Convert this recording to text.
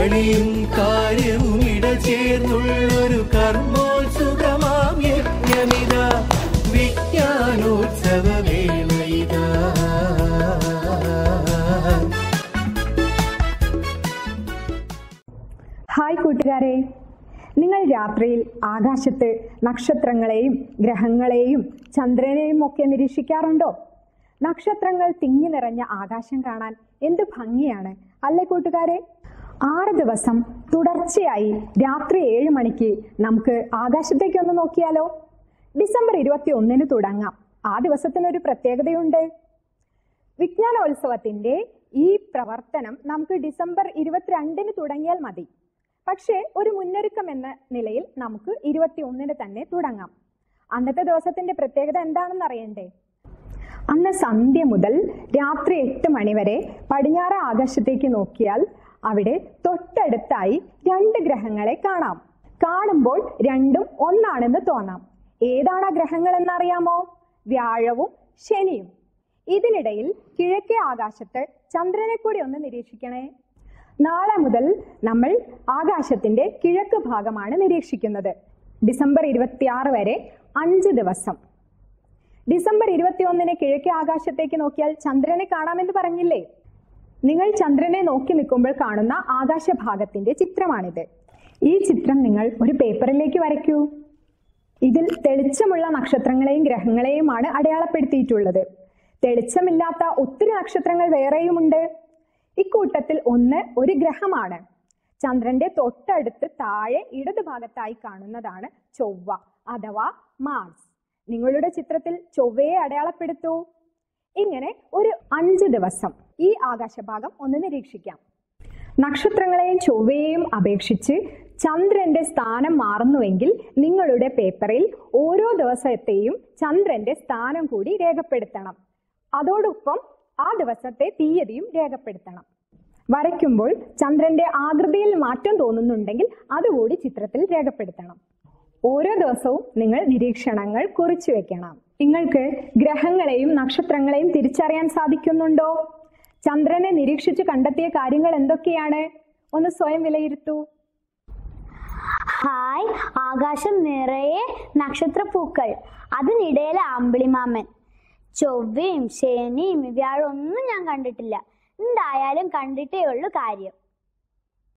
കളിയും കാര്യവും ഇടചേർന്നുള്ളൊരു കർമ്മോത്സുകമാം യജ്ഞമിത വിജ്ഞാനോത്സവ വേളയിതാ ഹായ് കൂട്ടുകാരെ നിങ്ങൾ രാത്രിയിൽ ആകാശത്ത് നക്ഷത്രങ്ങളെയും ഗ്രഹങ്ങളെയും ചന്ദ്രനെയും ഒക്കെ നിരീക്ഷിക്കാറുണ്ടോ നക്ഷത്രങ്ങൾ തിങ്ങി നിറഞ്ഞ ആകാശം കാണാൻ എന്ത് ഭംഗിയാണ് അല്ലേ കൂട്ടുകാരെ ആറ് ദിവസം തുടർച്ചയായി രാത്രി ഏഴ് മണിക്ക് നമുക്ക് ആകാശത്തേക്ക് ഒന്ന് നോക്കിയാലോ ഡിസംബർ ഇരുപത്തി ഒന്നിന് തുടങ്ങാം ആ ദിവസത്തിനൊരു പ്രത്യേകതയുണ്ട് വിജ്ഞാനോത്സവത്തിന്റെ ഈ പ്രവർത്തനം നമുക്ക് ഡിസംബർ ഇരുപത്തിരണ്ടിന് തുടങ്ങിയാൽ മതി പക്ഷേ ഒരു മുന്നൊരുക്കം എന്ന നിലയിൽ നമുക്ക് ഇരുപത്തിയൊന്നിന് തന്നെ തുടങ്ങാം അന്നത്തെ ദിവസത്തിന്റെ പ്രത്യേകത എന്താണെന്ന് അറിയണ്ടേ അന്ന് സന്ധ്യ മുതൽ രാത്രി എട്ട് മണി വരെ പടിഞ്ഞാറ് ആകാശത്തേക്ക് നോക്കിയാൽ അവിടെ തൊട്ടടുത്തായി രണ്ട് ഗ്രഹങ്ങളെ കാണാം കാണുമ്പോൾ രണ്ടും ഒന്നാണെന്ന് തോന്നാം ഏതാണ് ആ ഗ്രഹങ്ങൾ എന്നറിയാമോ വ്യാഴവും ശനിയും ഇതിനിടയിൽ കിഴക്കേ ആകാശത്ത് ചന്ദ്രനെ കൂടി ഒന്ന് നിരീക്ഷിക്കണേ നാളെ മുതൽ നമ്മൾ ആകാശത്തിന്റെ കിഴക്ക് ഭാഗമാണ് നിരീക്ഷിക്കുന്നത് ഡിസംബർ ഇരുപത്തിയാറ് വരെ അഞ്ച് ദിവസം ഡിസംബർ ഇരുപത്തിയൊന്നിന് കിഴക്കേ ആകാശത്തേക്ക് നോക്കിയാൽ ചന്ദ്രനെ കാണാമെന്ന് പറഞ്ഞില്ലേ നിങ്ങൾ ചന്ദ്രനെ നോക്കി നിൽക്കുമ്പോൾ കാണുന്ന ആകാശഭാഗത്തിന്റെ ചിത്രമാണിത് ഈ ചിത്രം നിങ്ങൾ ഒരു പേപ്പറിലേക്ക് വരയ്ക്കൂ ഇതിൽ തെളിച്ചമുള്ള നക്ഷത്രങ്ങളെയും ഗ്രഹങ്ങളെയുമാണ് അടയാളപ്പെടുത്തിയിട്ടുള്ളത് തെളിച്ചമില്ലാത്ത ഒത്തിരി നക്ഷത്രങ്ങൾ വേറെയുമുണ്ട് ഇക്കൂട്ടത്തിൽ ഒന്ന് ഒരു ഗ്രഹമാണ് ചന്ദ്രന്റെ തൊട്ടടുത്ത് താഴെ ഇടതുഭാഗത്തായി കാണുന്നതാണ് ചൊവ്വ അഥവാ മാർസ് നിങ്ങളുടെ ചിത്രത്തിൽ ചൊവ്വയെ അടയാളപ്പെടുത്തൂ ഇങ്ങനെ ഒരു അഞ്ച് ദിവസം ഈ ആകാശഭാഗം ഒന്ന് നിരീക്ഷിക്കാം നക്ഷത്രങ്ങളെയും ചൊവ്വയെയും അപേക്ഷിച്ച് ചന്ദ്രന്റെ സ്ഥാനം മാറുന്നുവെങ്കിൽ നിങ്ങളുടെ പേപ്പറിൽ ഓരോ ദിവസത്തെയും ചന്ദ്രന്റെ സ്ഥാനം കൂടി രേഖപ്പെടുത്തണം അതോടൊപ്പം ആ ദിവസത്തെ തീയതിയും രേഖപ്പെടുത്തണം വരയ്ക്കുമ്പോൾ ചന്ദ്രന്റെ ആകൃതിയിൽ മാറ്റം തോന്നുന്നുണ്ടെങ്കിൽ അതുകൂടി ചിത്രത്തിൽ രേഖപ്പെടുത്തണം ഓരോ ദിവസവും നിങ്ങൾ നിരീക്ഷണങ്ങൾ കുറിച്ചു വെക്കണം നിങ്ങൾക്ക് ഗ്രഹങ്ങളെയും നക്ഷത്രങ്ങളെയും തിരിച്ചറിയാൻ സാധിക്കുന്നുണ്ടോ ചന്ദ്രനെ നിരീക്ഷിച്ച് കണ്ടെത്തിയ കാര്യങ്ങൾ എന്തൊക്കെയാണ് ഒന്ന് സ്വയം വിലയിരുത്തൂ ഹായ് ആകാശം നിറയെ നക്ഷത്രപ്പൂക്കൾ അതിനിടയിലെ അമ്പിളിമാമൻ ചൊവ്വയും ശനിയും വ്യാഴം ഒന്നും ഞാൻ കണ്ടിട്ടില്ല എന്തായാലും കണ്ടിട്ടേ ഉള്ളൂ കാര്യം